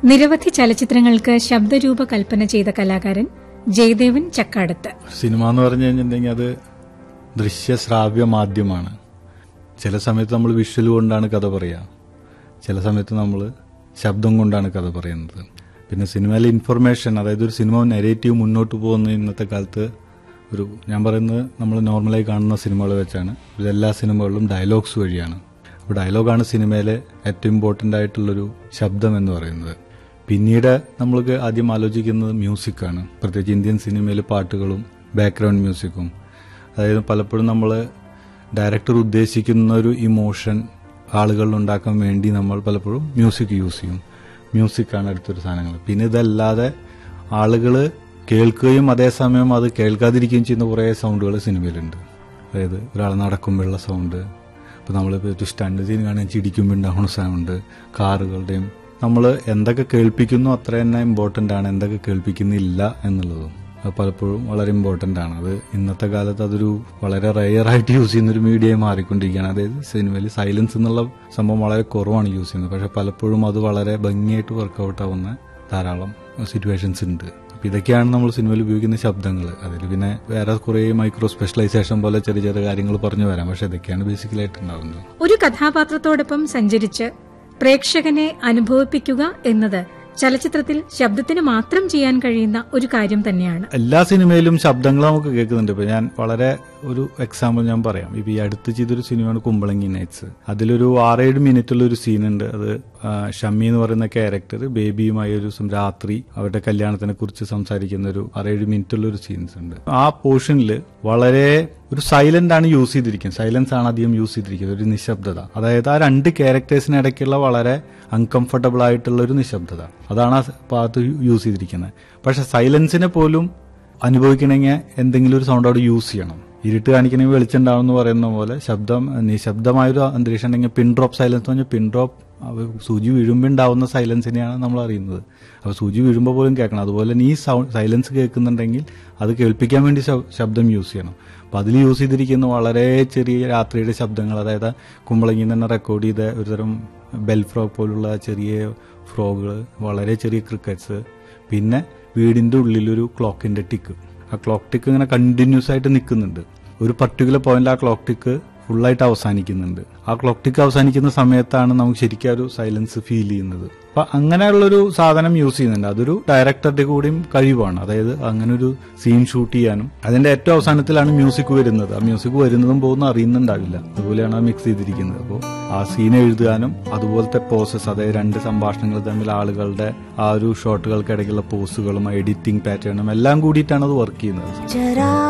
നിരവധി ചലച്ചിത്രങ്ങൾക്ക് ശബ്ദരൂപകൽപ്പന ചെയ്ത കലാകാരൻ ജയദേവൻ ചക്കാടത്ത് സിനിമ എന്ന് പറഞ്ഞു കഴിഞ്ഞിട്ടുണ്ടെങ്കിൽ അത് ദൃശ്യശ്രാവ്യ മാധ്യമമാണ് ചില സമയത്ത് നമ്മൾ വിഷ്വൽ കൊണ്ടാണ് കഥ പറയുക ചില സമയത്ത് നമ്മൾ ശബ്ദം കൊണ്ടാണ് കഥ പറയുന്നത് പിന്നെ സിനിമയിലെ ഇൻഫർമേഷൻ അതായത് ഒരു സിനിമ നെഗറ്റീവ് മുന്നോട്ട് പോകുന്ന ഇന്നത്തെ കാലത്ത് ഒരു ഞാൻ പറയുന്നത് നമ്മൾ നോർമലായി കാണുന്ന സിനിമകൾ വെച്ചാണ് ഇതെല്ലാ സിനിമകളിലും ഡയലോഗ്സ് വഴിയാണ് അപ്പോൾ ഡയലോഗാണ് സിനിമയിലെ ഏറ്റവും ഇമ്പോർട്ടൻ്റ് ആയിട്ടുള്ളൊരു ശബ്ദം എന്ന് പറയുന്നത് പിന്നീട് നമ്മൾക്ക് ആദ്യം ആലോചിക്കുന്നത് മ്യൂസിക്കാണ് പ്രത്യേകിച്ച് ഇന്ത്യൻ സിനിമയിലെ പാട്ടുകളും ബാക്ക്ഗ്രൗണ്ട് മ്യൂസിക്കും അതായത് പലപ്പോഴും നമ്മൾ ഡയറക്ടർ ഉദ്ദേശിക്കുന്ന ഒരു ഇമോഷൻ ആളുകളിൽ ഉണ്ടാക്കാൻ വേണ്ടി നമ്മൾ പലപ്പോഴും മ്യൂസിക് യൂസ് ചെയ്യും മ്യൂസിക്കാണ് അടുത്തൊരു സാധനങ്ങൾ പിന്നെ ഇതല്ലാതെ ആളുകൾ കേൾക്കുകയും അതേസമയം അത് കേൾക്കാതിരിക്കുകയും ചെയ്യുന്ന കുറേ സൗണ്ടുകൾ സിനിമയിലുണ്ട് അതായത് ഒരാൾ നടക്കുമ്പോഴുള്ള സൗണ്ട് ഇപ്പോൾ നമ്മളിപ്പോൾ ഒരു സ്റ്റണ്ട് സീൻ കാണാൻ ചിടിക്കുമ്പോൾ ഉണ്ടാവുന്ന സൗണ്ട് കാറുകളുടെയും നമ്മൾ എന്തൊക്കെ കേൾപ്പിക്കുന്നു അത്ര തന്നെ ഇമ്പോർട്ടൻ്റ് ആണ് എന്തൊക്കെ കേൾപ്പിക്കുന്നില്ല എന്നുള്ളതും അത് പലപ്പോഴും വളരെ ഇമ്പോർട്ടൻ്റ് ആണ് അത് ഇന്നത്തെ കാലത്ത് അതൊരു വളരെ റെയർ ആയിട്ട് യൂസ് ചെയ്യുന്ന ഒരു മീഡിയമായി മാറിക്കൊണ്ടിരിക്കുകയാണ് അതായത് സിനിമയിൽ സൈലൻസ് എന്നുള്ള സംഭവം വളരെ കുറവാണ് യൂസ് ചെയ്യുന്നത് പക്ഷെ പലപ്പോഴും അത് വളരെ ഭംഗിയായിട്ട് വർക്കൗട്ട് ആവുന്ന ധാരാളം സിറ്റുവേഷൻസ് ഉണ്ട് അപ്പൊ ഇതൊക്കെയാണ് നമ്മൾ സിനിമയിൽ ഉപയോഗിക്കുന്ന ശബ്ദങ്ങൾ അതിൽ പിന്നെ വേറെ കുറെ മൈക്രോ സ്പെഷ്യലൈസേഷൻ പോലെ ചെറിയ ചെറിയ കാര്യങ്ങൾ പറഞ്ഞു വരാം പക്ഷെ ഇതൊക്കെയാണ് ബേസിക്കലായിട്ട് ഉണ്ടാവുന്നത് ഒരു കഥാപാത്രത്തോടൊപ്പം സഞ്ചരിച്ച് പ്രേക്ഷകനെ അനുഭവിപ്പിക്കുക എന്നത് ചലച്ചിത്രത്തിൽ ശബ്ദത്തിന് മാത്രം ചെയ്യാൻ കഴിയുന്ന ഒരു കാര്യം തന്നെയാണ് എല്ലാ സിനിമയിലും ശബ്ദങ്ങൾ നമുക്ക് കേൾക്കുന്നുണ്ട് ഇപ്പൊ ഞാൻ വളരെ ഒരു എക്സാമ്പിൾ ഞാൻ പറയാം ഇപ്പൊ ഈ അടുത്ത് ചെയ്തൊരു സിനിമയാണ് കുമ്പളങ്ങി നൈറ്റ്സ് അതിലൊരു ആറേഴ് മിനിറ്റുള്ള ഒരു സീനുണ്ട് അത് ആ, ഷമ്മി എന്ന് പറയുന്ന ക്യാരക്ടർ ബേബിയുമായി ഒരു ദിവസം രാത്രി അവരുടെ കല്യാണത്തിനെ കുറിച്ച് സംസാരിക്കുന്ന ഒരു ആറേഴ് മിനിറ്റുള്ള ഒരു സീൻസ് ഉണ്ട് ആ പോർഷനിൽ വളരെ ഒരു സൈലന്റ് ആണ് യൂസ് ചെയ്തിരിക്കുന്നത് സൈലൻസ് ആണ് അധികം യൂസ് ചെയ്തിരിക്കുന്നത് ഒരു നിശബ്ദത അതായത് ആ രണ്ട് ക്യാരക്ടേഴ്സിനിടയ്ക്കുള്ള വളരെ അൺകംഫർട്ടബിൾ ആയിട്ടുള്ള ഒരു നിശബ്ദത അതാണ് ആ ഭാഗത്ത് യൂസ് ചെയ്തിരിക്കുന്നത് പക്ഷെ സൈലൻസിനെ പോലും അനുഭവിക്കണമെങ്കിൽ എന്തെങ്കിലും ഒരു സൗണ്ട് അവിടെ യൂസ് ചെയ്യണം ഇരുട്ട് കാണിക്കണമെങ്കിൽ വെളിച്ചം ഉണ്ടാവും എന്ന് പറയുന്ന പോലെ ശബ്ദം നിശബ്ദമായൊരു അന്തരീക്ഷം ഉണ്ടെങ്കിൽ പിൻ ഡ്രോപ്പ് സൈലൻസ് എന്ന് പറഞ്ഞാൽ പിൻ ഡ്രോപ്പ് സൂചി വീഴുമ്പോൾ ഉണ്ടാവുന്ന സൈലൻസിനെയാണ് നമ്മൾ അറിയുന്നത് അപ്പോൾ സൂചി വീഴുമ്പോൾ പോലും കേൾക്കണം അതുപോലെ തന്നെ ഈ സൗണ്ട് സൈലൻസ് കേൾക്കുന്നുണ്ടെങ്കിൽ അത് കേൾപ്പിക്കാൻ വേണ്ടി ശ- ശബ്ദം യൂസ് ചെയ്യണം അപ്പോൾ അതിൽ യൂസ് ചെയ്തിരിക്കുന്ന വളരെ ചെറിയ രാത്രിയുടെ ശബ്ദങ്ങൾ അതായത് കുമ്പളങ്ങിൽ തന്നെ റെക്കോർഡ് ചെയ്ത ഒരുതരം ബെൽ ഫ്രോഗ് പോലുള്ള ചെറിയ ഫ്രോഗുകൾ വളരെ ചെറിയ ക്രിക്കറ്റ്സ് പിന്നെ വീടിന്റെ ഉള്ളിലൊരു ക്ലോക്കിന്റെ ടിക്ക് ആ ക്ലോക്ക് ടിക്ക് ഇങ്ങനെ കണ്ടിന്യൂസ് ആയിട്ട് നിൽക്കുന്നുണ്ട് ഒരു പർട്ടിക്കുലർ പോയിന്റിൽ ആ ക്ലോക്ക് ടിക്ക് ഫുള്ളായിട്ട് അവസാനിക്കുന്നുണ്ട് ആ ക്ലോക്ക് ടിക്ക് അവസാനിക്കുന്ന സമയത്താണ് നമുക്ക് ശരിക്കും ആ ഒരു സൈലൻസ് ഫീൽ ചെയ്യുന്നത് അപ്പൊ അങ്ങനെയുള്ളൊരു സാധനം യൂസ് ചെയ്യുന്നുണ്ട് അതൊരു ഡയറക്ടറുടെ കൂടിയും കഴിവാണ് അതായത് അങ്ങനെ ഒരു സീൻ ഷൂട്ട് ചെയ്യാനും അതിന്റെ ഏറ്റവും അവസാനത്തിലാണ് മ്യൂസിക് വരുന്നത് ആ മ്യൂസിക് വരുന്നതും പോകുന്ന അറിയുന്നുണ്ടാവില്ല അതുപോലെയാണ് ആ മിക്സ് ചെയ്തിരിക്കുന്നത് അപ്പോൾ ആ സീൻ എഴുതാനും അതുപോലത്തെ പ്രോസസ്സ് അതായത് രണ്ട് സംഭാഷണങ്ങൾ തമ്മിൽ ആളുകളുടെ ആ ഒരു ഷോട്ടുകൾക്കിടയ്ക്കുള്ള പോസുകളും എഡിറ്റിംഗ് പാറ്റേണും എല്ലാം കൂടിയിട്ടാണ് അത് വർക്ക് ചെയ്യുന്നത് जरा